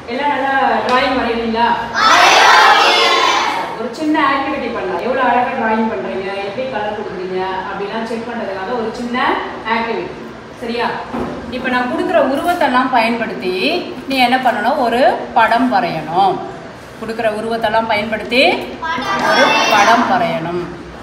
எல்லாம் நல்லா டிராயிங் வரைவீங்களா ஒரு சின்ன ஆக்டிவிட்டி பண்ணலாம் எவ்வளோ அழகாக டிராயிங் பண்ணுறீங்க எப்படி கலர் கொடுக்குறீங்க அப்படிலாம் செக் பண்ணுறதுக்காக ஒரு சின்ன ஆக்டிவிட்டி சரியா இப்போ நான் கொடுக்குற உருவத்தெல்லாம் பயன்படுத்தி நீ என்ன பண்ணணும் ஒரு படம் வரையணும் கொடுக்குற உருவத்தெல்லாம் பயன்படுத்தி ஒரு படம் வரையணும்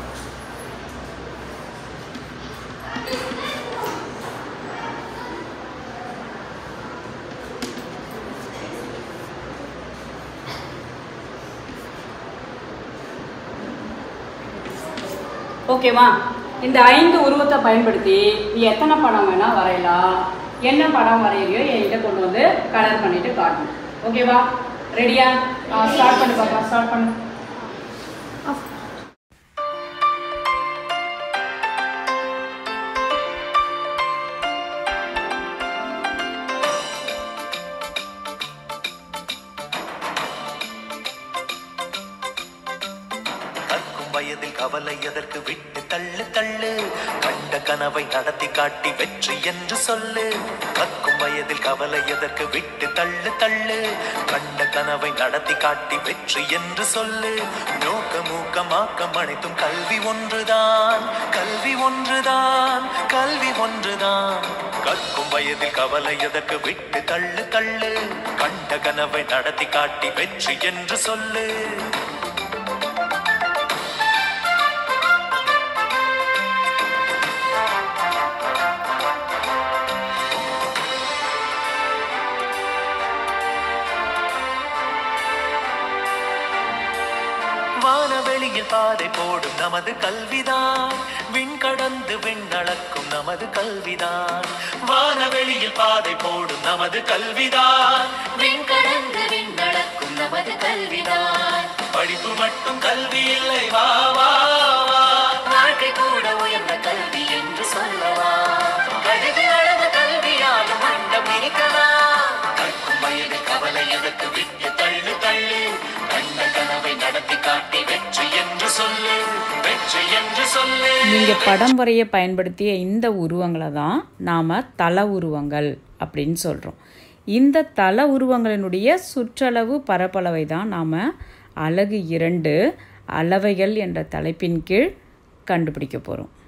ஓகேவா இந்த ஐந்து உருவத்தை பயன்படுத்தி நீ எத்தனை படம் வேணா வரையலாம் என்ன படம் வரையறியோ என்கிட்ட கொண்டு வந்து கலர் பண்ணிட்டு காட்டணும் ஓகேவா ரெடியா ஸ்டார்ட் பண்ணு பாப்பா ஸ்டார்ட் பண்ணு கற்கும் வயதில் கவலை எதற்கு விட்டு தள்ளு தள்ளு கண்ட கனவை நடத்தி காட்டி வெற்றி என்று சொல்லு கற்கும் வயதில் கவலை எதற்கு விட்டு தள்ளு தள்ளு கண்ட கனவை நடத்தி காட்டி வெற்றி என்று சொல்லு நோக்கம் ஊக்கம் ஆக்கம் அனைத்தும் கல்வி ஒன்றுதான் கல்வி ஒன்றுதான் கல்வி ஒன்றுதான் கற்கும் வயதில் கவலை எதற்கு விட்டு தள்ளு தள்ளு கண்ட கனவை நடத்தி காட்டி வெற்றி என்று சொல்லு வானவெளியில் பாதை போடும் நமது கல்விதான் விண் கடந்து விண்ணளக்கும் நமது கல்விதான் வானவெளியில் பாதை போடும் நமது கல்விதான் விண் கடந்து விண்ணளக்கும் நமது கல்விதான் படிப்பு மட்டும் கல்வி இல்லை வா வா வா வாழ்க்கை கூட உயர்ந்த கல்வி என்று சொல்லவா கழுது அளந்த கல்வியாலும் மண்டம் இருக்கவா கற்கும் வயது கவலை எதற்கு விட்டு தள்ளு தள்ளு கண்ட கனவை நடத்தி காட்டி வெற்றி என்று சொல்லு வெற்றி என்று சொல்லு நீங்கள் படம் வரைய பயன்படுத்திய இந்த உருவங்களை தான் நாம் தல உருவங்கள் அப்படின்னு சொல்கிறோம் இந்த தல உருவங்களினுடைய சுற்றளவு பரப்பளவை தான் நாம் அலகு இரண்டு அளவைகள் என்ற தலைப்பின் கீழ் கண்டுபிடிக்க போகிறோம்